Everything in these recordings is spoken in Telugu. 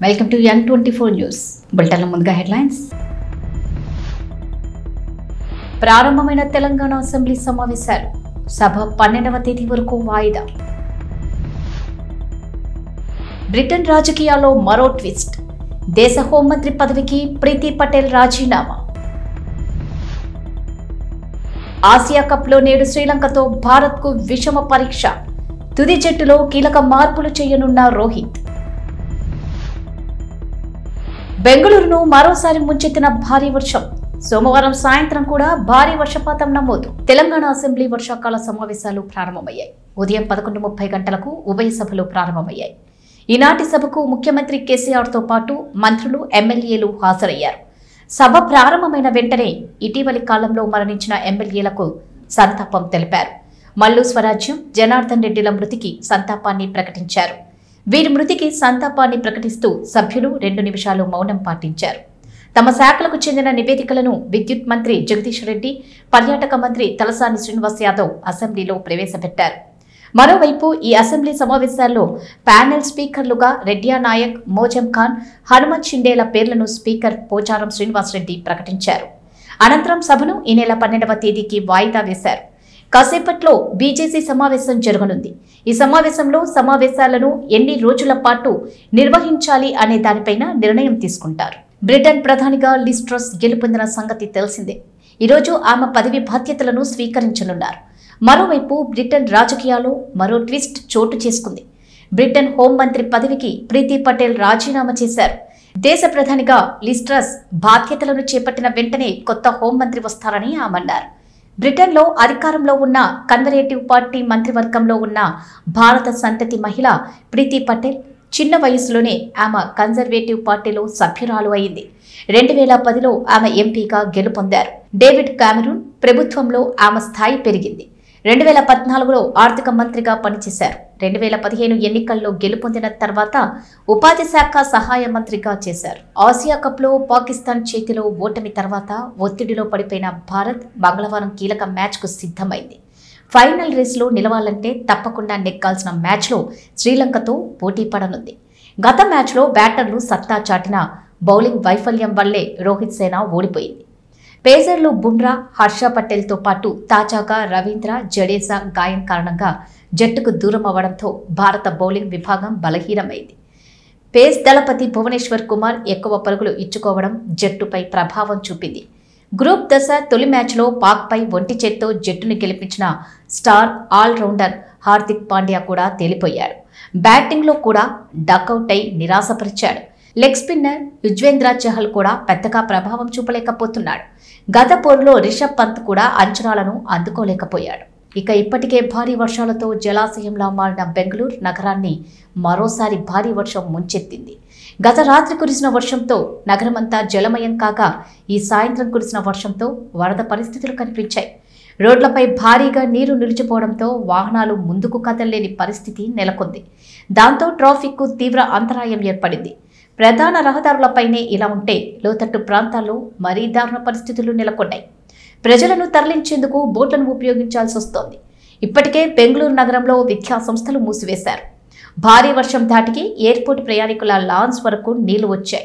Welcome to N twenty four news బులెటిన్ల ముందుగా హెడ్లైన్స్ ప్రారంభమైన తెలంగాణ అసెంబ్లీ సమావేశాలు సభ పన్నెండవ తేదీ వరకు వాయిదా బ్రిటన్ రాజకీయాల్లో మరో ట్విస్ట్ దేశ హోంమంత్రి పదవికి ప్రీతి పటేల్ రాజీనామా ఆసియా కప్లో నేడు శ్రీలంకతో భారత్కు విషమ పరీక్ష తుది జట్టులో కీలక మార్పులు చేయనున్న రోహిత్ బెంగళూరును మరోసారి ముంచెత్తిన భారీ వర్షం సోమవారం సాయంత్రం కూడా భారీ వర్షపాతం నమోదు తెలంగాణ అసెంబ్లీ వర్షాకాల సమావేశాలు ప్రారంభమయ్యాయి ఉదయం పదకొండు ముప్పై గంటలకు ఉభయ సభలు ప్రారంభమయ్యాయి ఈనాటి సభకు ముఖ్యమంత్రి కేసీఆర్తో పాటు మంత్రులు ఎమ్మెల్యేలు హాజరయ్యారు సభ ప్రారంభమైన వెంటనే ఇటీవలి కాలంలో మరణించిన ఎమ్మెల్యేలకు సంతాపం తెలిపారు మల్లు స్వరాజ్యం జనార్దన్ రెడ్డిల మృతికి సంతాపాన్ని ప్రకటించారు వీరి మృతికి సంతాపాన్ని ప్రకటిస్తూ సభ్యులు రెండు నిమిషాలు మౌనం పాటించారు తమ శాఖలకు చెందిన నివేదికలను విద్యుత్ మంత్రి జగదీష్ రెడ్డి పర్యాటక మంత్రి తలసాని శ్రీనివాస్ యాదవ్ అసెంబ్లీలో ప్రవేశపెట్టారు మరోవైపు ఈ అసెంబ్లీ సమావేశాల్లో ప్యానెల్ స్పీకర్లుగా రెడ్డియా నాయక్ మోజం ఖాన్ హనుమంత్ షిండేల పేర్లను స్పీకర్ పోచారం శ్రీనివాసరెడ్డి ప్రకటించారు అనంతరం సభను ఈ నెల పన్నెండవ తేదీకి వాయిదా వేశారు కాసేపట్లో బీజేసీ సమావేశం జరగనుంది ఈ సమావేశంలో సమావేశాలను ఎన్ని రోజుల పాటు నిర్వహించాలి అనే దానిపైన నిర్ణయం తీసుకుంటారు బ్రిటన్ ప్రధానిగా లిస్ట్రస్ గెలుపొందిన సంగతి తెలిసిందే ఈరోజు ఆమె పదవి బాధ్యతలను స్వీకరించనున్నారు మరోవైపు బ్రిటన్ రాజకీయాల్లో మరో ట్విస్ట్ చోటు చేసుకుంది బ్రిటన్ హోంమంత్రి పదవికి ప్రీతి పటేల్ రాజీనామా చేశారు దేశ ప్రధానిగా లిస్ట్రస్ బాధ్యతలను చేపట్టిన వెంటనే కొత్త హోంమంత్రి వస్తారని ఆమె అన్నారు బ్రిటన్లో అధికారంలో ఉన్న కన్జర్వేటివ్ పార్టీ మంత్రివర్గంలో ఉన్న భారత సంతతి మహిళ ప్రీతి పటేల్ చిన్న వయసులోనే ఆమె కన్జర్వేటివ్ పార్టీలో సభ్యురాలు అయింది రెండు వేల పదిలో ఆమె ఎంపీగా గెలుపొందారు డేవిడ్ కామెరూన్ ప్రభుత్వంలో ఆమె స్థాయి పెరిగింది రెండు వేల పద్నాలుగులో ఆర్థిక మంత్రిగా పనిచేశారు రెండు వేల పదిహేను ఎన్నికల్లో గెలుపొందిన తర్వాత ఉపాధి శాఖ సహాయ మంత్రిగా చేశారు ఆసియా కప్లో పాకిస్తాన్ చేతిలో ఓటమి తర్వాత ఒత్తిడిలో పడిపోయిన భారత్ మంగళవారం కీలక మ్యాచ్కు సిద్ధమైంది ఫైనల్ రేస్లో నిలవాలంటే తప్పకుండా నెగ్గాల్సిన మ్యాచ్లో శ్రీలంకతో పోటీ పడనుంది గత మ్యాచ్లో బ్యాటర్లు సత్తా చాటిన బౌలింగ్ వైఫల్యం వల్లే రోహిత్ సేన ఓడిపోయింది పేసర్లు బుమ్రా హర్ష పటేల్తో పాటు తాజాగా రవీంద్ర జడేజా గాయం కారణంగా జట్టుకు దూరం అవ్వడంతో భారత బౌలింగ్ విభాగం బలహీనమైంది పేస్ దళపతి భువనేశ్వర్ కుమార్ ఎక్కువ పరుగులు ఇచ్చుకోవడం జట్టుపై ప్రభావం చూపింది గ్రూప్ దశ తొలి మ్యాచ్లో పాక్పై ఒంటి చేత్తో జట్టును గెలిపించిన స్టార్ ఆల్రౌండర్ హార్దిక్ పాండ్యా కూడా తేలిపోయాడు బ్యాటింగ్లో కూడా డకౌట్ అయి నిరాశపరిచాడు లెగ్ స్పిన్నర్ యుజ్వేంద్ర చహల్ కూడా పెద్దగా ప్రభావం చూపలేకపోతున్నాడు గత పోరులో రిషబ్ పంత్ కూడా అంచనాలను అందుకోలేకపోయాడు ఇక ఇప్పటికే భారీ వర్షాలతో జలాశయంలా మారిన బెంగళూరు నగరాన్ని మరోసారి భారీ వర్షం ముంచెత్తింది గత రాత్రి కురిసిన వర్షంతో నగరమంతా జలమయం కాగా ఈ సాయంత్రం కురిసిన వర్షంతో వరద పరిస్థితులు కనిపించాయి రోడ్లపై భారీగా నీరు నిలిచిపోవడంతో వాహనాలు ముందుకు కదలలేని పరిస్థితి నెలకొంది దాంతో ట్రాఫిక్కు తీవ్ర అంతరాయం ఏర్పడింది ప్రధాన రహదారులపైనే ఇలా ఉంటే లోతట్టు ప్రాంతాల్లో మరీ దారుణ పరిస్థితులు నెలకొన్నాయి ప్రజలను తరలించేందుకు బోట్లను ఉపయోగించాల్సి వస్తోంది ఇప్పటికే బెంగళూరు నగరంలో విద్యా సంస్థలు మూసివేశారు భారీ వర్షం ధాటికి ఎయిర్పోర్ట్ ప్రయాణికుల లాన్స్ వరకు నీళ్లు వచ్చాయి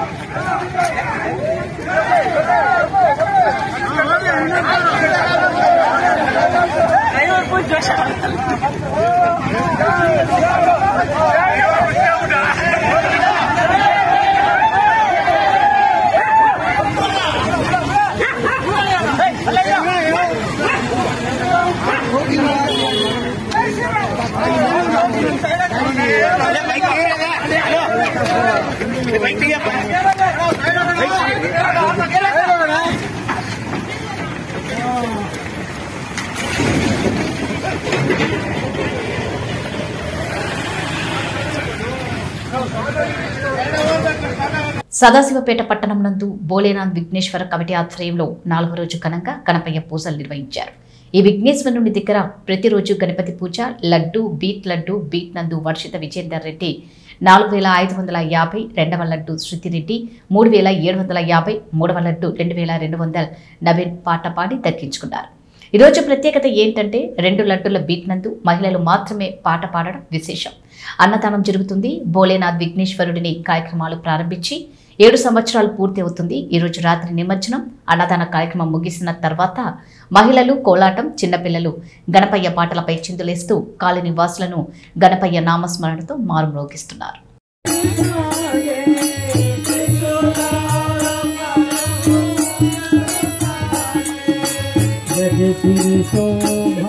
సదాశివపేట పట్టణం నందు బోలేనాథ్ విఘ్నేశ్వర కమిటీ ఆధ్వర్యంలో నాలుగో రోజు ఘనంగా గణపయ్య పూజలు నిర్వహించారు ఈ విఘ్నేశ్వరుని దగ్గర ప్రతిరోజు గణపతి పూజ లడ్డు బీట్ లడ్డు బీట్ నందు వర్షిత విజేందర్ రెడ్డి నాలుగు వేల ఐదు వందల యాభై రెండవ లడ్డు శృతిరెడ్డి మూడు వేల ఏడు వందల యాభై మూడవ లడ్డు రెండు వేల రెండు వందల నవీన్ పాట పాడి దక్కించుకున్నారు ఈరోజు ప్రత్యేకత ఏంటంటే రెండు లడ్డుల బీట్ నందు మహిళలు మాత్రమే పాట పాడడం విశేషం అన్నదానం జరుగుతుంది భోలేనాథ్ విఘ్నేశ్వరుడిని కార్యక్రమాలు ప్రారంభించి ఏడు సంవత్సరాలు పూర్తి అవుతుంది ఈ రోజు రాత్రి నిమజ్జనం అన్నదాన కార్యక్రమం ముగిసిన తర్వాత మహిళలు కోలాటం చిన్నపిల్లలు గణపయ్య పాటలపై చిందులేస్తూ కాలనీ వాసులను గణపయ్య నామస్మరణతో మారుమ్రోగిస్తున్నారు जय श्री शोभा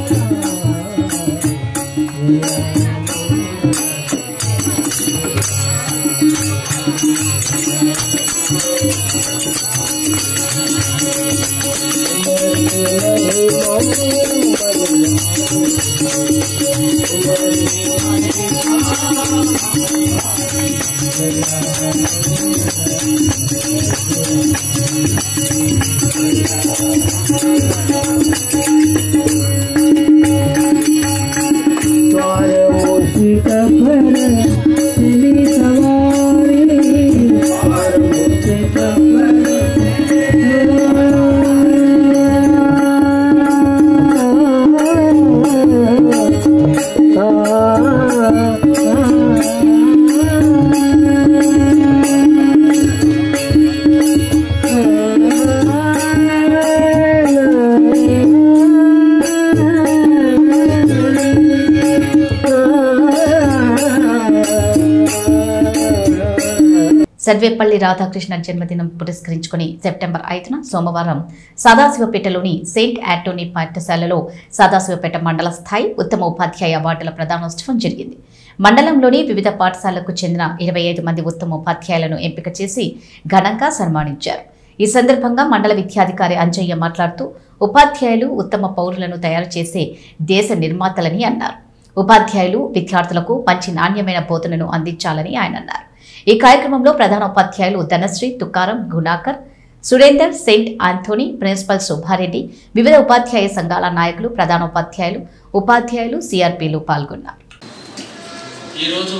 स्वारमोषित भर सिली सवारी स्वारमोषित भर సర్వేపల్లి రాధాకృష్ణ జన్మదినం పురస్కరించుకుని సెప్టెంబర్ ఐదున సోమవారం సదాశివపేటలోని సెయింట్ ఆంటోనీ పాఠశాలలో సదాశివపేట మండల స్థాయి ఉత్తమ ఉపాధ్యాయ అవార్డుల ప్రదానోత్సవం జరిగింది మండలంలోని వివిధ పాఠశాలలకు చెందిన ఇరవై ఐదు మంది ఉత్తమ ఉపాధ్యాయులను ఎంపిక చేసి ఘనంగా సన్మానించారు ఈ సందర్భంగా మండల విద్యాధికారి అంజయ్య మాట్లాడుతూ ఉపాధ్యాయులు ఉత్తమ పౌరులను తయారు చేసే దేశ నిర్మాతలని అన్నారు ఉపాధ్యాయులు విద్యార్థులకు మంచి నాణ్యమైన బోధనను అందించాలని ఆయన అన్నారు ఈ కార్యక్రమంలో ప్రధాన ఉపాధ్యాయులు Dhanasri Tukaram Gunakar Surender Saint Anthony principal Subbareddy వివిధ ఉపాధ్యాయ సంఘాల నాయకులు ప్రధాన ఉపాధ్యాయులు ఉపాధ్యాయులు సిఆర్పీలు పాల్గొన్నారు ఈరోజు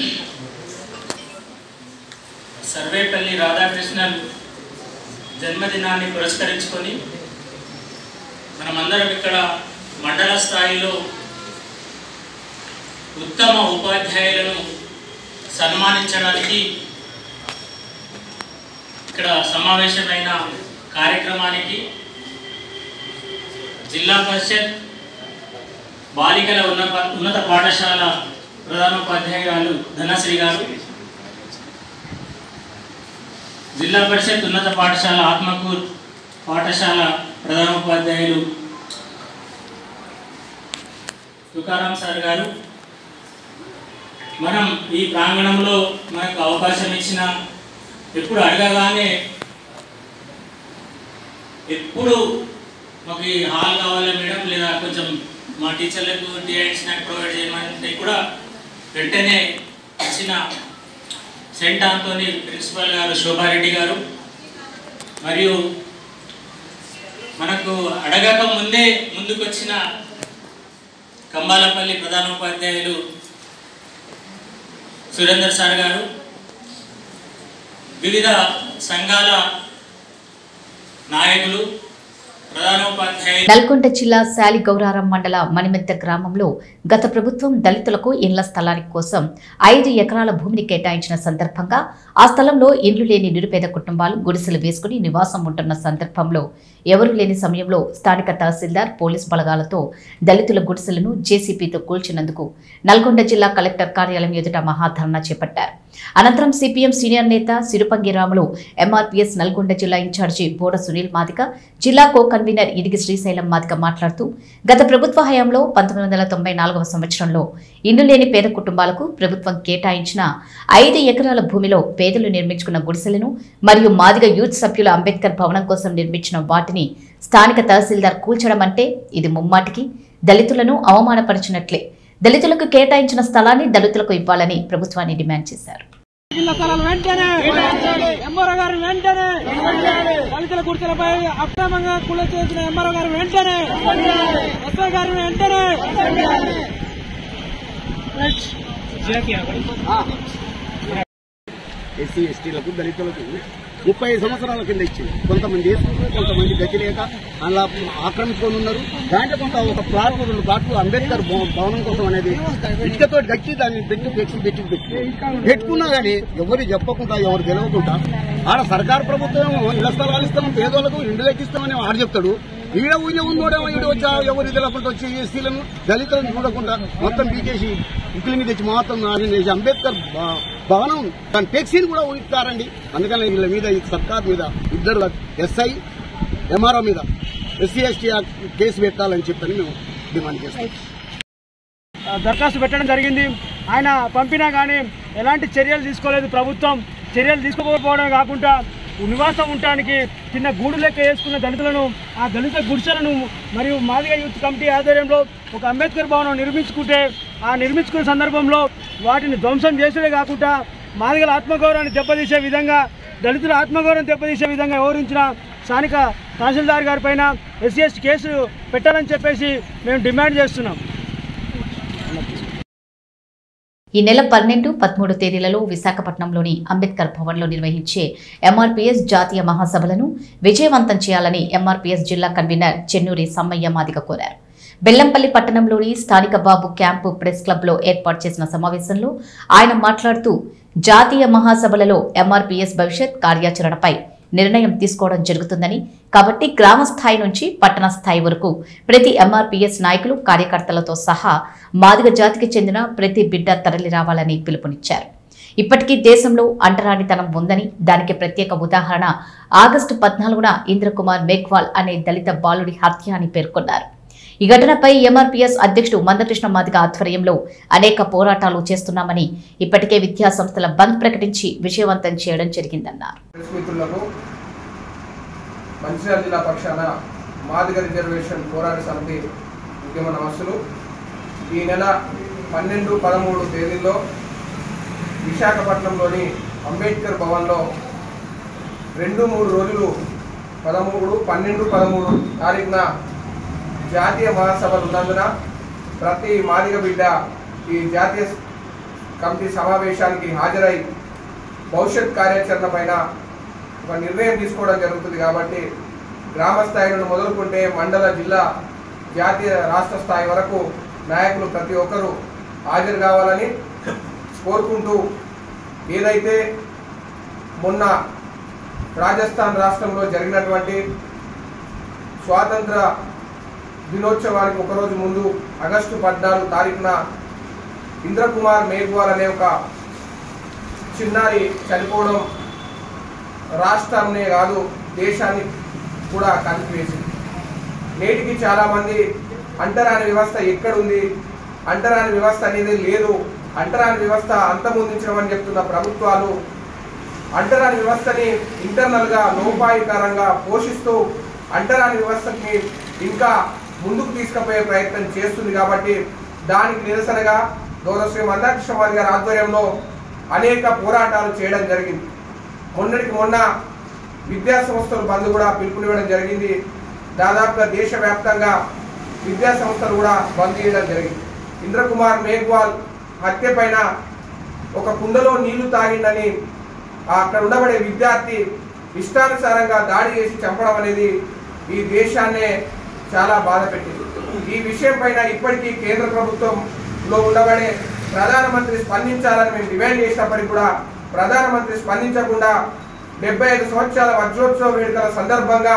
సర్వేపల్లి రాధాకృష్ణన్ జన్మదినాన్ని పురస్కరించుకొని మనమందరం ఇక్కడ మండల స్థాయిలో ఉత్తమ ఉపాధ్యాయులను సన్మానించడానికి ఇక్కడ సమావేశమైన కార్యక్రమానికి జిల్లా పరిషత్ బాలికల ఉన్నత ఉన్నత పాఠశాల ప్రధానోపాధ్యాయురాలు ధనశ్రీ గారు జిల్లా పరిషత్ ఉన్నత పాఠశాల ఆత్మకూర్ పాఠశాల ప్రధానోపాధ్యాయులు తుకారాం సార్ గారు మనం ఈ ప్రాంగణంలో మనకు అవకాశం ఇచ్చిన ఎప్పుడు అడగగానే ఎప్పుడు మాకు ఈ హాల్ కావాలి మేడం లేదా కొంచెం మా టీచర్లకు టీ అండ్ స్నాక్ ప్రొవైడ్ చేయమంటే కూడా వెంటనే ఇచ్చిన సెంట్ ఆంతోని ప్రిన్సిపల్ గారు శోభారెడ్డి గారు మరియు మనకు అడగక ముందే ముందుకొచ్చిన కంబాలపల్లి ప్రధానోపాధ్యాయులు సురేందర్ సార్ గారు వివిధ సంఘాల నాయకులు ప్రధానోపాధ్యాయులు నల్గొండ జిల్లా శాలి గౌరారం మండల మణిమెత్త గ్రామంలో గత ప్రభుత్వం దళితులకు ఇండ్ల స్థలానికి కోసం ఐదు ఎకరాల భూమిని కేటాయించిన సందర్భంగా ఆ స్థలంలో ఇండ్లు లేని నిరుపేద కుటుంబాలు గుడిసెలు వేసుకుని నివాసం ఉంటున్న సందర్భంలో ఎవరూ లేని సమయంలో స్థానిక తహసీల్దార్ పోలీస్ బలగాలతో దళితుల గుడిసెలను జేసీపీతో కూల్చినందుకు నల్గొండ జిల్లా కలెక్టర్ కార్యాలయం ఎదుట మహాధర్నా చేపట్టారు అనంతరం సిపిఎం సీనియర్ నేత సిరుపంగి రాములు ఎంఆర్పీఎస్ నల్గొండ జిల్లా ఇన్ఛార్జి బోడ సునీల్ మాదిక జిల్లా కో కన్వీనర్ ఇడిగి శ్రీశైలం మాదిక మాట్లాడుతూ గత ప్రభుత్వ హయాంలో పంతొమ్మిది వందల తొంభై నాలుగవ సంవత్సరంలో ఇల్లు లేని పేద కుటుంబాలకు ప్రభుత్వం కేటాయించిన ఐదు ఎకరాల భూమిలో పేదలు నిర్మించుకున్న గుడిసెలను మరియు మాదిగ యూత్ సభ్యుల అంబేద్కర్ భవనం కోసం నిర్మించిన వాటిని స్థానిక తహసీల్దార్ కూల్చడం అంటే ఇది ముమ్మాటికి దళితులను అవమానపరిచినట్లే దళితులకు కేటాయించిన స్థలాన్ని దళితులకు ఇవ్వాలని ప్రభుత్వాన్ని డిమాండ్ చేశారు ఇళ్ల స్థలాలు వెంటనే ఎంఆర్ఓ గారు వెంటనే దళితుల గుర్తులపై అక్రమంగా కుల చేసిన ఎంఆర్ఓ గారు వెంటనే ఎస్ఐ గారు వెంటనే ఎస్సీ ఎస్టీలకు దళితులకు ముప్పై ఐదు సంవత్సరాల కింద ఇచ్చింది కొంతమంది వేసుకుంటారు కొంతమంది గతి లేక అలా ఆక్రమించుకొని ఉన్నారు దాంట్లో కొంత ఒక ప్లాట్ రెండు ప్లాట్లు అంబేద్కర్ భవ- భవనం కోసం అనేది ఇటుకతో గట్టి దాన్ని పెట్టి పెట్టి పెట్టి పెట్టి పెట్టుకున్నా గానీ ఎవరు చెప్పకుండా ఎవరు తెలియకుండా ఆడ సర్కారు ప్రభుత్వం ఇళ్ల స్థలాలు ఇస్తామని పేదోళ్ళకు ఇండ్లు ఎక్కిస్తామని ఆడ చెప్తాడు ఈడ ఊళ్ళో ఉన్నోడేమో ఈడ వచ్చి ఎవరు తెలియకుండా వచ్చి ఎస్సీలను దళితులను చూడకుండా మొత్తం పీకేసి ఇక్కుల మీద తెచ్చి మొత్తం నాశనం చేసి అంబేద్కర్ భ- భవనం దాని ఫ్లెక్సీని కూడా ఊహిస్తారండి అందుకని వీళ్ళ మీద ఈ సర్కార్ మీద ఇద్దరు ఎస్ఐ ఎంఆర్ఓ మీద ఎస్సీ ఎస్టీ కేసు పెట్టాలని చెప్పని మేము డిమాండ్ చేస్తాం ఆ, దరఖాస్తు పెట్టడం జరిగింది ఆయన పంపినా కానీ ఎలాంటి చర్యలు తీసుకోలేదు ప్రభుత్వం చర్యలు తీసుకోకపోవడం కాకుండా నివాసం ఉండటానికి చిన్న గూడు లెక్క వేసుకున్న దళితులను ఆ దళిత గుడిసెలను మరియు మాదిగ యూత్ కమిటీ ఆధ్వర్యంలో ఒక అంబేద్కర్ భవనం నిర్మించుకుంటే ఆ నిర్మించుకునే సందర్భంలో వాటిని ధ్వంసం చేసుడే కాకుండా మాదిగల ఆత్మగౌరవాన్ని దెబ్బతీసే విధంగా దళితుల ఆత్మగౌరవం దెబ్బతీసే విధంగా వ్యవహరించిన స్థానిక తహసీల్దార్ గారి పైన ఎస్సీ ఎస్టీ కేసు పెట్టాలని చెప్పేసి మేము డిమాండ్ చేస్తున్నాం ఈ నెల పన్నెండు పదమూడు తేదీలలో విశాఖపట్నంలోని అంబేద్కర్ భవన్లో నిర్వహించే ఎంఆర్పీఎస్ జాతీయ మహాసభలను విజయవంతం చేయాలని ఎంఆర్పీఎస్ జిల్లా కన్వీనర్ చెన్నూరి సమ్మయ్య మాదిగ కోరారు బెల్లంపల్లి పట్టణంలోని స్థానిక బాబు క్యాంపు ప్రెస్ క్లబ్లో ఏర్పాటు చేసిన సమావేశంలో ఆయన మాట్లాడుతూ జాతీయ మహాసభలలో ఎంఆర్పీఎస్ భవిష్యత్ కార్యాచరణపై నిర్ణయం తీసుకోవడం జరుగుతుందని కాబట్టి గ్రామ స్థాయి నుంచి పట్టణ స్థాయి వరకు ప్రతి ఎంఆర్పీఎస్ నాయకులు కార్యకర్తలతో సహా మాదిగ జాతికి చెందిన ప్రతి బిడ్డ తరలి రావాలని పిలుపునిచ్చారు ఇప్పటికీ దేశంలో అంటరానితనం ఉందని దానికి ప్రత్యేక ఉదాహరణ ఆగస్టు పద్నాలుగున ఇంద్రకుమార్ మేఘ్వాల్ అనే దళిత బాలుడి హత్య అని పేర్కొన్నారు ఈ ఘటనపై ఎంఆర్పీఎస్ అధ్యక్షుడు మందకృష్ణ మాదిగ ఆధ్వర్యంలో అనేక పోరాటాలు చేస్తున్నామని ఇప్పటికే విద్యా సంస్థల బంద్ ప్రకటించి విజయవంతం చేయడం జరిగిందన్నారు ప్రెస్ మిత్రులకు మంచిర్యాల జిల్లా పక్షాన మాదిగ రిజర్వేషన్ పోరాట సమితి ఉద్యమ నమస్సులు ఈ నెల పన్నెండు పదమూడు తేదీల్లో విశాఖపట్నంలోని అంబేద్కర్ భవన్లో రెండు మూడు రోజులు పదమూడు పన్నెండు పదమూడు తారీఖున జాతీయ మహాసభలు ఉన్నందున ప్రతి మాదిగ బిడ్డ ఈ జాతీయ కమిటీ సమావేశానికి హాజరై భవిష్యత్ కార్యాచరణ పైన ఒక నిర్ణయం తీసుకోవడం జరుగుతుంది కాబట్టి గ్రామ స్థాయి నుండి మొదలుకుంటే మండల జిల్లా జాతీయ రాష్ట్ర స్థాయి వరకు నాయకులు ప్రతి ఒక్కరూ హాజరు కావాలని కోరుకుంటూ ఏదైతే మొన్న రాజస్థాన్ రాష్ట్రంలో జరిగినటువంటి స్వాతంత్ర దినోత్సవానికి ఒకరోజు ముందు ఆగస్టు పద్నాలుగు తారీఖున ఇంద్రకుమార్ మేఘ్వాల్ అనే ఒక చిన్నారి చనిపోవడం రాష్ట్రాన్నే కాదు దేశాన్ని కూడా కలిపివేసింది నేటికి చాలామంది అంటరాని వ్యవస్థ ఎక్కడుంది అంటరాని వ్యవస్థ అనేది లేదు అంటరాని వ్యవస్థ అంతమొందించమని చెప్తున్న ప్రభుత్వాలు అంటరాని వ్యవస్థని ఇంటర్నల్గా లోపాయికారంగా పోషిస్తూ అంటరాని వ్యవస్థని ఇంకా ముందుకు తీసుకుపోయే ప్రయత్నం చేస్తుంది కాబట్టి దానికి నిరసనగా గౌరవ శ్రీ మందాకృష్ణ మాది గారి ఆధ్వర్యంలో అనేక పోరాటాలు చేయడం జరిగింది మొన్నటికి మొన్న విద్యా సంస్థలు బంద్ కూడా పిలుపునివ్వడం జరిగింది దాదాపుగా దేశవ్యాప్తంగా విద్యా సంస్థలు కూడా బంద్ చేయడం జరిగింది ఇంద్రకుమార్ మేఘ్వాల్ హత్య పైన ఒక కుండలో నీళ్లు తాగిందని ఆ అక్కడ ఉండబడే విద్యార్థి ఇష్టానుసారంగా దాడి చేసి చంపడం అనేది ఈ దేశాన్నే చాలా బాధ పెట్టింది ఈ విషయం పైన ఇప్పటికీ కేంద్ర ప్రభుత్వంలో ఉండబడే ప్రధానమంత్రి స్పందించాలని మేము డిమాండ్ చేసినప్పటికీ కూడా ప్రధానమంత్రి స్పందించకుండా డెబ్బై ఐదు సంవత్సరాల వజ్రోత్సవ వేడుకల సందర్భంగా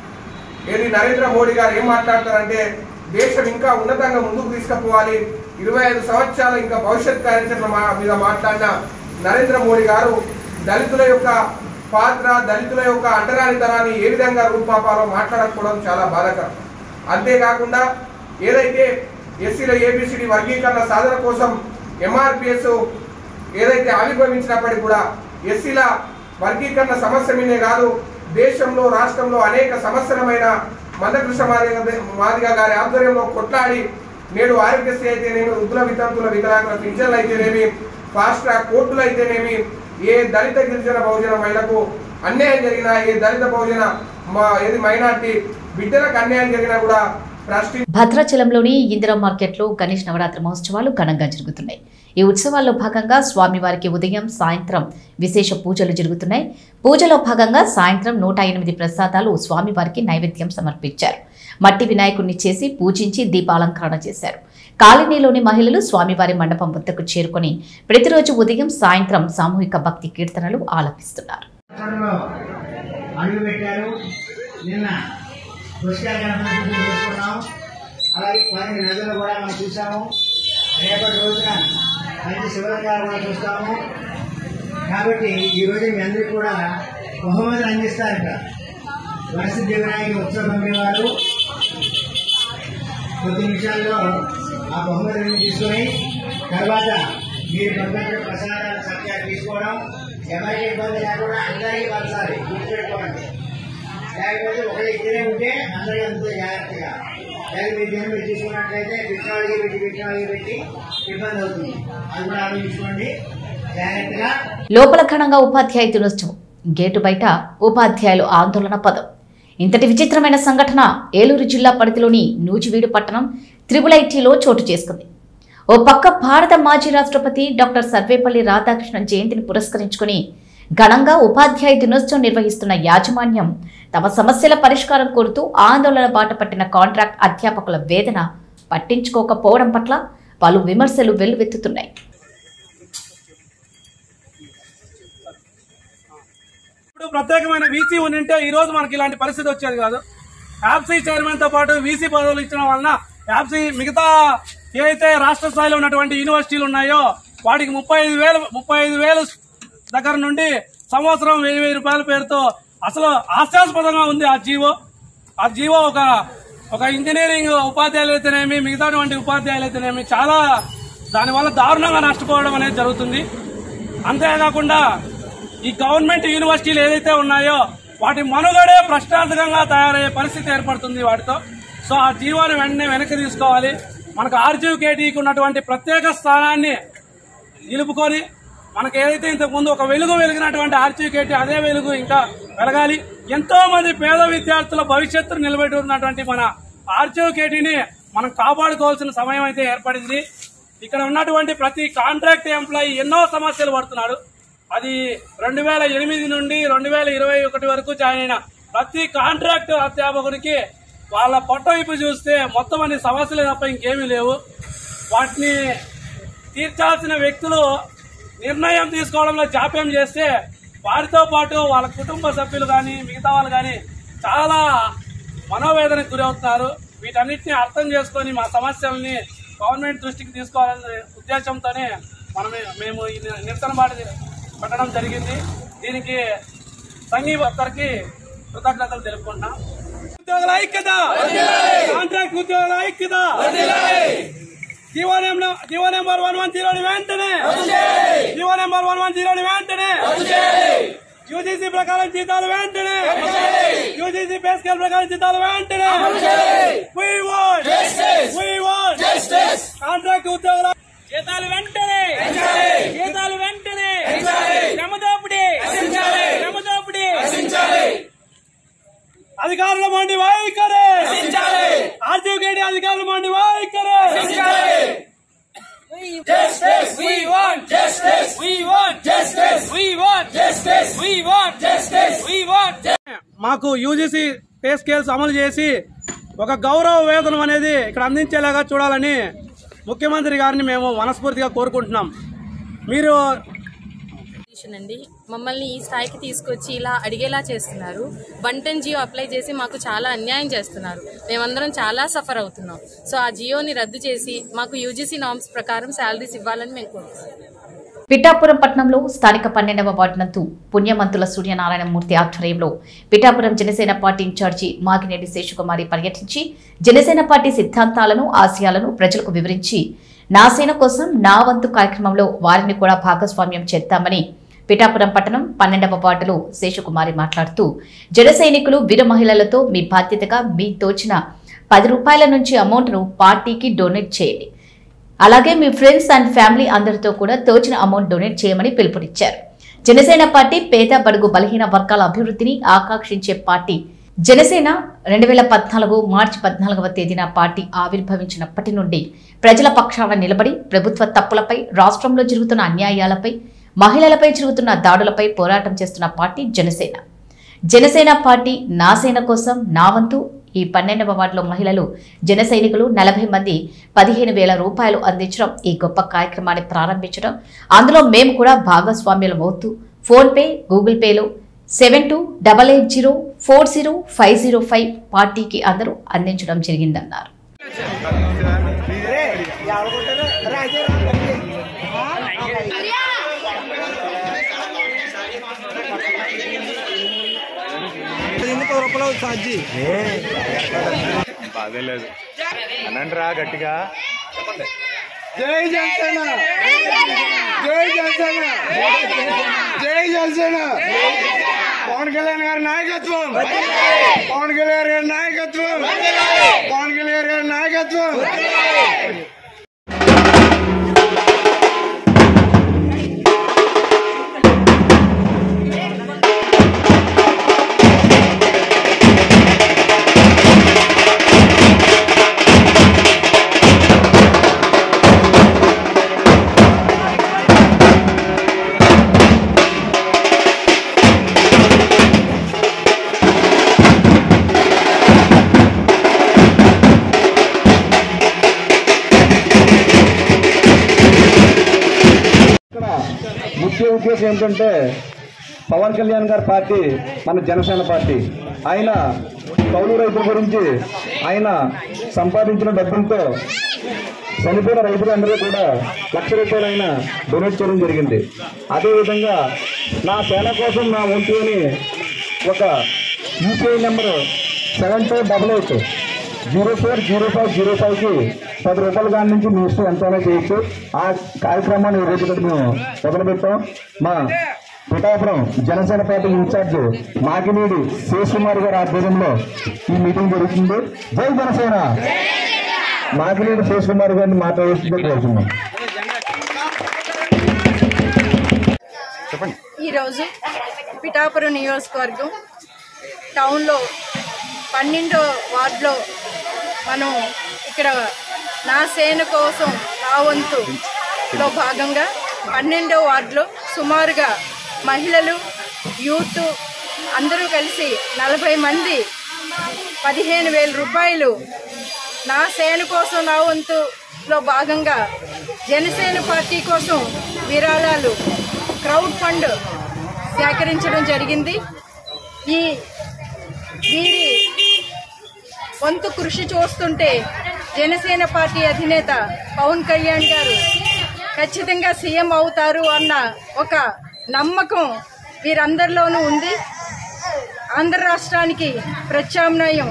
ఏది నరేంద్ర మోడీ గారు ఏం మాట్లాడతారంటే దేశం ఇంకా ఉన్నతంగా ముందుకు తీసుకుపోవాలి ఇరవై ఐదు సంవత్సరాలు ఇంకా భవిష్యత్ కార్యాచరణ మా- మీద మాట్లాడిన నరేంద్ర మోడీ గారు దళితుల యొక్క పాత్ర దళితుల యొక్క అంటరానితనాన్ని ఏ విధంగా రూపాపాలో మాట్లాడకపోవడం చాలా బాధాకరం అంతేకాకుండా ఏదైతే ఎస్సీల ఏబిసిడి వర్గీకరణ సాధన కోసం ఎంఆర్పిఎస్ ఏదైతే ఆవిర్భవించినప్పటికీ కూడా ఎస్సీల వర్గీకరణ సమస్య మీదే కాదు దేశంలో రాష్ట్రంలో అనేక సమస్యలమైన మందకృష్ణ మాదిగ మాదిగ గారి ఆధ్వర్యంలో కొట్లాడి నేడు ఆరోగ్యశ్రీ అయితేనేమి వృద్ధుల వితంతుల వికలాంగుల పింఛన్లు అయితేనేమి ఫాస్ట్ ట్రాక్ కోర్టులు అయితేనేమి ఏ దళిత గిరిజన బహుజన మహిళకు అన్యాయం జరిగినా ఏ దళిత బహుజన మా ఏది మైనార్టీ బిడ్డలకు అన్యాయం జరిగినా కూడా ట్రస్టీ భద్రాచలంలోని ఇందిరా మార్కెట్లో గణేష్ నవరాత్రి మహోత్సవాలు ఘనంగా జరుగుతున్నాయి ఈ ఉత్సవాల్లో భాగంగా స్వామివారికి ఉదయం సాయంత్రం విశేష పూజలు జరుగుతున్నాయి పూజలో భాగంగా సాయంత్రం నూట ఎనిమిది ప్రసాదాలు స్వామివారికి నైవేద్యం సమర్పించారు మట్టి వినాయకుడిని చేసి పూజించి దీపాలంకరణ చేశారు కాలనీలోని మహిళలు స్వామివారి మండపం వద్దకు చేరుకొని ప్రతిరోజు ఉదయం సాయంత్రం సామూహిక భక్తి కీర్తనలు ఆలపిస్తున్నారు సంవత్సరంలో అడుగు పెట్టారు నిన్న పుష్కర గణపతి పూజ చేసుకున్నాం అలాగే పన్నెండు నదులు కూడా మనం చూసాము రేపటి రోజున మంచి శివలింగాలు కూడా చూస్తాము కాబట్టి ఈ రోజు మీ అందరికీ కూడా బహుమతులు అందిస్తారట వరసిద్ధి వినాయక ఉత్సవ కమిటీ వారు కొద్ది నిమిషాల్లో ఆ బహుమతులను తీసుకొని తర్వాత మీరు పంపిన ప్రసాదాల సంఖ్య తీసుకోవడం ఎవరికి ఇబ్బంది లేకుండా అందరికీ పంచాలి గుర్తుపెట్టుకోండి లేకపోతే ఒకటి ఇద్దరే ఉంటే అందరికీ అంత జాగ్రత్తగా లేదా మీరు దేని మీరు తీసుకున్నట్లయితే విత్తనాలకి పెట్టి విత్తనాలకి పెట్టి ఇబ్బంది అవుతుంది అది కూడా ఆలోచించుకోండి జాగ్రత్తగా లోపల ఘనంగా ఉపాధ్యాయ దినోత్సవం గేటు బయట ఉపాధ్యాయులు ఆందోళన పదం ఇంతటి విచిత్రమైన సంఘటన ఏలూరు జిల్లా పరిధిలోని నూజివీడు పట్టణం త్రిబుల్ ఐటీలో చోటు చేసుకుంది ఓ పక్క భారత మాజీ రాష్ట్రపతి డాక్టర్ సర్వేపల్లి రాధాకృష్ణన్ జయంతిని పురస్కరించుకుని ఘనంగా ఉపాధ్యాయ దినోత్సవం నిర్వహిస్తున్న యాజమాన్యం తమ సమస్యల పరిష్కారం కోరుతూ ఆందోళన బాట పట్టిన కాంట్రాక్ట్ అధ్యాపకుల వేదన పట్టించుకోకపోవడం పట్ల పలు విమర్శలు వెల్లువెత్తుతున్నాయి ఇప్పుడు ప్రత్యేకమైన వీసీ ఉంటే ఈ రోజు మనకి ఇలాంటి పరిస్థితి వచ్చేది కాదు యాప్సీ చైర్మన్ తో పాటు వీసీ పదవులు ఇచ్చడం వలన యాప్సీ మిగతా ఏదైతే రాష్ట్ర స్థాయిలో ఉన్నటువంటి యూనివర్సిటీలు ఉన్నాయో వాటికి ముప్పై ఐదు వేలు ముప్పై ఐదు వేలు దగ్గర నుండి సంవత్సరం వెయ్యి వెయ్యి రూపాయల పేరుతో అసలు హాస్యాస్పదంగా ఉంది ఆ జీవో ఆ జీవో ఒక ఒక ఇంజనీరింగ్ ఉపాధ్యాయులు అయితేనేమి మిగతాటువంటి ఉపాధ్యాయులు అయితేనేమి చాలా దానివల్ల దారుణంగా నష్టపోవడం అనేది జరుగుతుంది అంతేకాకుండా ఈ గవర్నమెంట్ యూనివర్సిటీలు ఏదైతే ఉన్నాయో వాటి మనుగడే ప్రశ్నార్థకంగా తయారయ్యే పరిస్థితి ఏర్పడుతుంది వాటితో సో ఆ జీవోని వెంటనే వెనక్కి తీసుకోవాలి మనకు ఆర్జీవికేటీకి ఉన్నటువంటి ప్రత్యేక స్థానాన్ని నిలుపుకొని మనకు ఏదైతే ఇంతకు ముందు ఒక వెలుగు వెలిగినటువంటి ఆర్జీకేటీ అదే వెలుగు ఇంకా వెలగాలి ఎంతో మంది పేద విద్యార్థుల భవిష్యత్తును నిలబెట్టి ఉన్నటువంటి మన ఆర్జీకేటీని మనం కాపాడుకోవాల్సిన సమయం అయితే ఏర్పడింది ఇక్కడ ఉన్నటువంటి ప్రతి కాంట్రాక్ట్ ఎంప్లాయీ ఎన్నో సమస్యలు పడుతున్నాడు అది రెండు వేల ఎనిమిది నుండి రెండు వేల ఇరవై ఒకటి వరకు జాయిన్ అయిన ప్రతి కాంట్రాక్ట్ అధ్యాపకుడికి వాళ్ళ పొట్ట వైపు చూస్తే మొత్తం అన్ని సమస్యలే తప్ప ఇంకేమీ లేవు వాటిని తీర్చాల్సిన వ్యక్తులు నిర్ణయం తీసుకోవడంలో జాప్యం చేస్తే వారితో పాటు వాళ్ళ కుటుంబ సభ్యులు కానీ మిగతా వాళ్ళు కానీ చాలా మనోవేదనకు గురవుతున్నారు వీటన్నిటిని అర్థం చేసుకొని మా సమస్యల్ని గవర్నమెంట్ దృష్టికి తీసుకోవాలనే ఉద్దేశంతోనే మనం మేము ఈ నిరసన బాట పెట్టడం జరిగింది దీనికి సంఘీ ఒక్కరికి కృతజ్ఞతలు తెలుపుకుంటున్నాం ఉద్యోగుల ఐక్యత కాంట్రాక్ట్ ఉద్యోగుల ఐక్యత GO number GO number one one జీరోని వెంటనే జీవో నెంబర్ వన్ వన్ జీరోని వెంటనే యూజీసీ ప్రకారం జీతాలు వెంటనే యూజీసీ పే స్కేల్ ప్రకారం జీతాలు వెంటనే We want We want contract ఉద్యోగుల జీతాలు వెంటనే జీతాలు వెంటనే శ్రమదోపిడి శ్రమదోపిడి అధికారుల మండి వైఖరే ఆర్జీకేడి అధికారుల మండి వైఖరే We want justice. We want justice. We want justice. We want justice. We want మాకు యూజీసీ పే స్కేల్స్ అమలు చేసి ఒక గౌరవ వేతనం అనేది ఇక్కడ అందించేలాగా చూడాలని ముఖ్యమంత్రి గారిని మేము మనస్ఫూర్తిగా కోరుకుంటున్నాం మీరు పొజిషన్ అండి మమ్మల్ని ఈ స్థాయికి తీసుకొచ్చి ఇలా అడిగేలా చేస్తున్నారు వన్ టెన్ జియో అప్లై చేసి మాకు చాలా అన్యాయం చేస్తున్నారు మేమందరం చాలా సఫర్ అవుతున్నాం సో ఆ జియోని రద్దు చేసి మాకు యూజీసీ నామ్స్ ప్రకారం శాలరీస్ ఇవ్వాలని మేము కోరుతున్నాం పిఠాపురం పట్టణంలో స్థానిక పన్నెండవ వార్డు నందు పుణ్యమంతుల సూర్యనారాయణమూర్తి ఆధ్వర్యంలో పిఠాపురం జనసేన పార్టీ ఇన్ఛార్జి మాగినేడి శేషకుమారి పర్యటించి జనసేన పార్టీ సిద్ధాంతాలను ఆశయాలను ప్రజలకు వివరించి నా సేన కోసం నా వంతు కార్యక్రమంలో వారిని కూడా భాగస్వామ్యం చేద్దామని పిఠాపురం పట్టణం పన్నెండవ వార్డులో శేషకుమారి మాట్లాడుతూ జన సైనికులు వీర మహిళలతో మీ బాధ్యతగా మీ తోచిన పది రూపాయల నుంచి అమౌంట్ను పార్టీకి డొనేట్ చేయండి అలాగే మీ ఫ్రెండ్స్ అండ్ ఫ్యామిలీ అందరితో కూడా తోచిన అమౌంట్ డొనేట్ చేయమని పిలుపునిచ్చారు జనసేన పార్టీ పేద బడుగు బలహీన వర్గాల అభివృద్ధిని ఆకాంక్షించే పార్టీ జనసేన రెండు వేల పద్నాలుగు మార్చి పద్నాలుగవ తేదీన పార్టీ ఆవిర్భవించినప్పటి నుండి ప్రజల పక్షాన నిలబడి ప్రభుత్వ తప్పులపై రాష్ట్రంలో జరుగుతున్న అన్యాయాలపై మహిళలపై జరుగుతున్న దాడులపై పోరాటం చేస్తున్న పార్టీ జనసేన జనసేన పార్టీ నా సేన కోసం నా వంతు ఈ పన్నెండవ వార్డులో మహిళలు జన సైనికులు నలభై మంది పదిహేను వేల రూపాయలు అందించడం ఈ గొప్ప కార్యక్రమాన్ని ప్రారంభించడం అందులో మేము కూడా భాగస్వామ్యులం అవుతూ ఫోన్పే గూగుల్ పేలో seven two double eight zero four zero five zero five పార్టీకి అందరూ అందించడం జరిగిందన్నారు బాధలేదు అనండి రా గట్టిగా జై జనసేన జై జనసేన జై జనసేన పవన్ కళ్యాణ్ గారి నాయకత్వం పవన్ కళ్యాణ్ గారి నాయకత్వం పవన్ కళ్యాణ్ గారి నాయకత్వం ఇక్కడ ముఖ్య ఉద్దేశం ఏంటంటే పవన్ కళ్యాణ్ గారి పార్టీ మన జనసేన పార్టీ ఆయన కౌలు రైతుల గురించి ఆయన సంపాదించిన డబ్బులతో చనిపోయిన రైతులందరూ కూడా లక్ష రూపాయలు ఆయన డొనేట్ చేయడం జరిగింది అదేవిధంగా నా సేన కోసం నా ఒంటి అని ఒక UPI number seven two double eight zero four zero five zero ఫైవ్కి పది రూపాయల కాడి నుంచి మీ ఇష్టం ఎంతైనా చేయొచ్చు ఆ కార్యక్రమాన్ని ఈ రోజు ఇక్కడ మేము మొదలుపెట్టాం మా పిఠాపురం జనసేన పార్టీ ఇన్ఛార్జ్ మాకినీడి శేషకుమార్ గారి ఆధ్వర్యంలో ఈ మీటింగ్ జరుగుతుంది జై జనసేన మాకినీడి శేషకుమార్ గారిని మాట్లాడుతుందో కోరుతున్నాం చెప్పండి ఈరోజు పిఠాపురం నియోజకవర్గం టౌన్లో పన్నెండో వార్డులో మనం ఇక్కడ నా సేన కోసం నా వంతులో భాగంగా పన్నెండో వార్డులో సుమారుగా మహిళలు యూత్ అందరూ కలిసి నలభై మంది పదిహేను వేల రూపాయలు నా సేన కోసం నా వంతులో భాగంగా జనసేన పార్టీ కోసం విరాళాలు క్రౌడ్ ఫండ్ సేకరించడం జరిగింది ఈ వీరి వంతు కృషి చూస్తుంటే జనసేన పార్టీ అధినేత పవన్ కళ్యాణ్ గారు ఖచ్చితంగా సీఎం అవుతారు అన్న ఒక నమ్మకం వీరందరిలోనూ ఉంది ఆంధ్ర రాష్ట్రానికి ప్రత్యామ్నాయం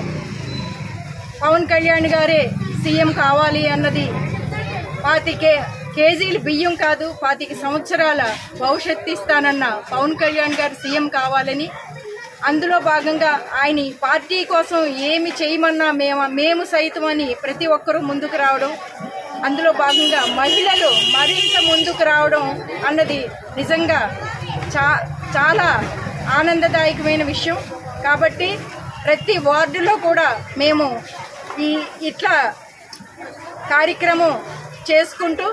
పవన్ కళ్యాణ్ గారే సీఎం కావాలి అన్నది పాతికే కేజీలు బియ్యం కాదు పాతిక సంవత్సరాల భవిష్యత్తు ఇస్తానన్న పవన్ కళ్యాణ్ గారు సీఎం కావాలని అందులో భాగంగా ఆయన ఈ పార్టీ కోసం ఏమి చేయమన్నా మేము మేము సైతం అని ప్రతి ఒక్కరూ ముందుకు రావడం అందులో భాగంగా మహిళలు మరింత ముందుకు రావడం అన్నది నిజంగా చా చాలా ఆనందదాయకమైన విషయం కాబట్టి ప్రతి వార్డులో కూడా మేము ఈ ఇట్లా కార్యక్రమం చేసుకుంటూ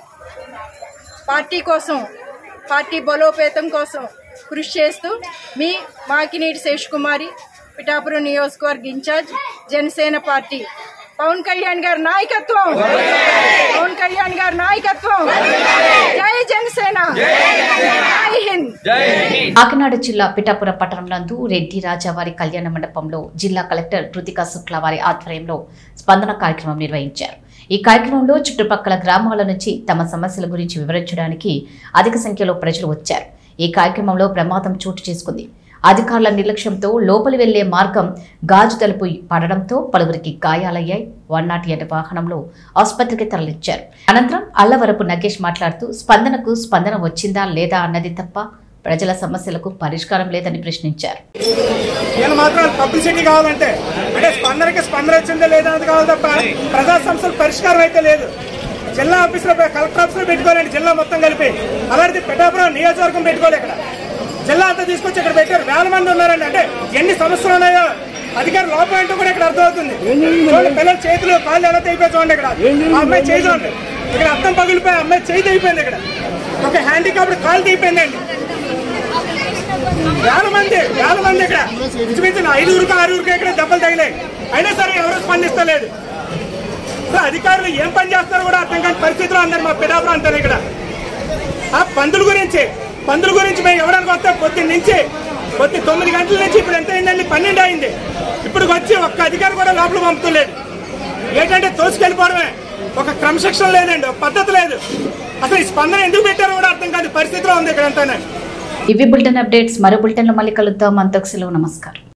పార్టీ కోసం పార్టీ బలోపేతం కోసం కృషి చేస్తూ మీ మాకినీటి శేష్ కుమారి పిఠాపురం నియోజకవర్గ ఇన్ఛార్జ్ జనసేన పార్టీ పవన్ కళ్యాణ్ గారి నాయకత్వం పవన్ కళ్యాణ్ గారి నాయకత్వం జై జనసేన జై హింద్ కాకినాడ జిల్లా పిఠాపురం పట్టణం నందు రెడ్డి రాజావారి కళ్యాణ మండపంలో జిల్లా కలెక్టర్ కృతికా శుక్లా వారి ఆధ్వర్యంలో స్పందన కార్యక్రమం నిర్వహించారు ఈ కార్యక్రమంలో చుట్టుపక్కల గ్రామాల నుంచి తమ సమస్యల గురించి వివరించడానికి అధిక సంఖ్యలో ప్రజలు వచ్చారు ఈ కార్యక్రమంలో ప్రమాదం చోటు చేసుకుంది అధికారుల నిర్లక్ష్యంతో లోపలి వెళ్లే మార్గం గాజు తలుపు పడడంతో పలువురికి గాయాలయ్యాయి వన్ నాట్ ఎయిట్ వాహనంలో ఆసుపత్రికి తరలించారు అనంతరం అల్లవరపు నగేష్ మాట్లాడుతూ స్పందనకు స్పందన వచ్చిందా లేదా అన్నది తప్ప ప్రజల సమస్యలకు పరిష్కారం లేదని ప్రశ్నించారు నేను మాత్రం పబ్లిసిటీ కావాలంటే అంటే స్పందనకి స్పందన వచ్చిందా లేదా అన్నది కావాలి తప్ప ప్రజా సమస్యల పరిష్కారం అయితే లేదు జిల్లా ఆఫీసులో కలెక్టర్ ఆఫీసులో పెట్టుకోలేండి జిల్లా మొత్తం కలిపి అలాంటి పిఠాపురం నియోజకవర్గం పెట్టుకోలే ఇక్కడ జిల్లా అంతా తీసుకొచ్చి ఇక్కడ పెట్టారు వేల మంది ఉన్నారండి అంటే ఎన్ని సమస్యలు ఉన్నాయో అధికార లోపం ఏంటో కూడా ఇక్కడ అర్థమవుతుంది చూడండి పిల్లల చేతులు కాళ్ళు ఎలా తెగిపోయి చూడండి ఇక్కడ ఆ అమ్మాయి చేయి చూడండి ఇక్కడ అర్థం పగిలిపోయి ఆ అమ్మాయి చేయి తెగిపోయింది ఇక్కడ ఒక హ్యాండికాప్డ్ కాలు తెగిపోయిందండి వేల మంది వేల మంది ఇక్కడ ఇంచుమించు ఐదుగురికి ఆరుగురికి ఇక్కడ దెబ్బలు తగిలాయి అయినా సరే ఎవరు స్పందిస్తలేదు అసలు అధికారులు ఏం పని చేస్తారో కూడా అర్థం కాని పరిస్థితిలో అందరు మా పిడాపురం అంటారు ఇక్కడ ఆ పందుల గురించి పందుల గురించి మేము ఎవరికి వస్తే పొద్దున్న నుంచి పొద్దు తొమ్మిది గంటల నుంచి ఇప్పుడు ఎంత అయిందండి పన్నెండు అయింది ఇప్పుడు వచ్చి ఒక్క అధికారి కూడా లోపల పంపుతలేదు ఏంటంటే తోసుకెళ్ళిపోవడమే ఒక క్రమశిక్షణ లేదండి ఒక పద్ధతి లేదు అసలు ఈ స్పందన ఎందుకు పెట్టారో కూడా అర్థం కాదు పరిస్థితిలో ఉంది ఇక్కడ అంతానే ఇవి బులెటిన్ అప్డేట్స్ మరో బులెటిన్లో మళ్ళీ కలుద్దాం అంతకు సెలవు నమస్కారం